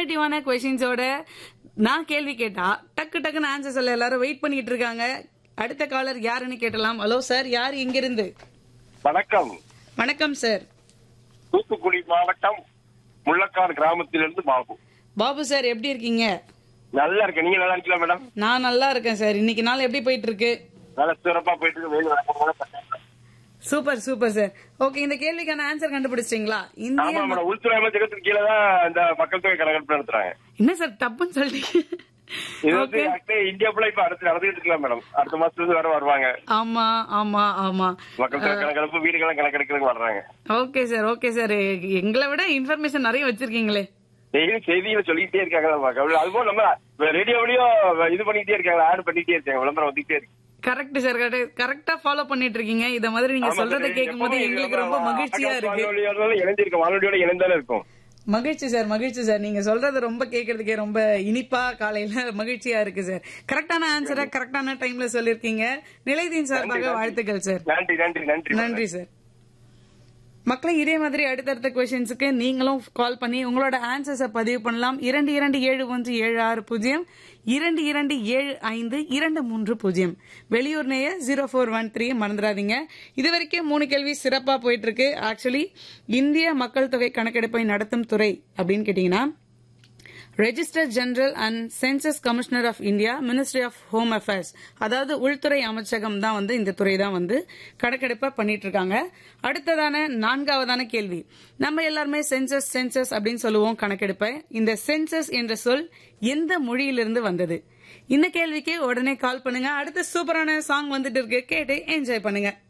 கிரியேட்டிவான கொஸ்டின்ஸோட நான் கேள்வி கேட்டா டக்கு டக்குன்னு ஆன்சர் சொல்ல எல்லாரும் வெயிட் பண்ணிட்டு இருக்காங்க அடுத்த காலர் யாருன்னு கேட்டலாம் ஹலோ சார் யார் இங்கிருந்து வணக்கம் வணக்கம் சார் தூத்துக்குடி மாவட்டம் முள்ளக்காடு கிராமத்திலிருந்து பாபு பாபு சார் எப்படி இருக்கீங்க நல்லா இருக்கேன் நீங்க நல்லா இருக்கீங்களா மேடம் நான் நல்லா இருக்கேன் சார் இன்னைக்கு நாள் எப்படி போயிட்டு இருக்கு நல்லா சிறப்பா போயிட்டு இருக்கு வெயில் வழக்கமான பட்டம். சூப்பர் சூப்பர் சார் ஓகே இந்த கேள்விக்கான ஆன்சர் கண்டுபிடிச்சிட்டீங்களா ஆமா இந்திய மேடம் உள்துறை அமைச்சகத்துக்கு கீழே தான் இந்த மக்கள் தொகை கணக்கெடுப்பு நடத்துறாங்க என்ன சார் தப்புன்னு சொல்லிட்டீங்க இது வந்து Okay. actually இந்தியா ஃபுல்லா இப்ப அடுத்து நடந்துட்டு இருக்கலாம் மேடம் அடுத்த மாசத்துல இருந்து வேற வருவாங்க ஆமா ஆமா ஆமா மக்கள் தொகை கணக்கெடுப்பு வீடுகளை கணக்கெடுக்கிறதுக்கு வர்றாங்க ஓகே சார் ஓகே சார் எங்களை விட இன்ஃபர்மேஷன் நிறைய வச்சிருக்கீங்களே டெய்லி செய்தியில சொல்லிக்கிட்டே இருக்காங்க அதுபோல் நம்ம ரேடியோவிலயும் இது பண்ணிக்கிட்டே இருக்காங்க ஆட் பண்ணிக்கிட்டே இருக்காங்க விளம்பரம் வந்துகிட்டே இருக்கு கரெக்ட் சார் கரெக்டா ஃபாலோ பண்ணிட்டு இருக்கீங்க இத மாதிரி நீங்க ஆமா சொல்றதை சார், கேட்கும் போது எப்பவும் எங்களுக்கு ரொம்ப நம்ம மகிழ்ச்சியா ஆகாஷ் இருக்கு வானொலியோட இணைந்திருக்கும் வானொலியோட இணைந்தாலும் இருக்கும் மகிழ்ச்சி சார் மகிழ்ச்சி சார் நீங்க சொல்றது ரொம்ப கேக்குறதுக்கே ரொம்ப இனிப்பா காலையில மகிழ்ச்சியா இருக்கு சார் கரெக்டான ஆன்சரை கரெக்டான டைம்ல சொல்லிருக்கீங்க நிலைதீன் சார்பாக வாழ்த்துக்கள் சார் நன்றி நன்றி நன்றி நன்றி சார் மக்களை இதே மாதிரி அடுத்தடுத்த கொஸ்டின்ஸுக்கு நீங்களும் கால் பண்ணி உங்களோட ஆன்சர்ஸை பதிவு பண்ணலாம் இரண்டு இரண்டு ஏழு ஒன்று ஏழு ஆறு பூஜ்ஜியம் இரண்டு இரண்டு ஏழு ஐந்து இரண்டு மூன்று பூஜ்ஜியம் வெளியூர் நேய ஜீரோ ஃபோர் ஒன் த்ரீ மறந்துடாதீங்க இது வரைக்கும் மூணு கேள்வி சிறப்பாக போயிட்டு இருக்கு ஆக்சுவலி இந்திய மக்கள் தொகை கணக்கெடுப்பை நடத்தும் துறை அப்படின்னு கேட்டீங்கன்னா register general and census commissioner of India ministry of home affairs அதாவது உள்துறை அமைச்சகம் தான் வந்து இந்த துறை தான் வந்து கணக்கெடுப்பை பண்ணிட்டு இருக்காங்க அடுத்ததான நான்காவதான கேள்வி நம்ம எல்லாருமே சென்சஸ் சென்சஸ் அப்படின்னு சொல்லுவோம் கணக்கெடுப்பை இந்த சென்சஸ் என்ற சொல் எந்த மொழியிலிருந்து வந்தது இந்த கேள்விக்கு உடனே கால் பண்ணுங்க அடுத்த சூப்பரான சாங் வந்துட்டு இருக்கு கேட்டு என்ஜாய் பண்ணுங்க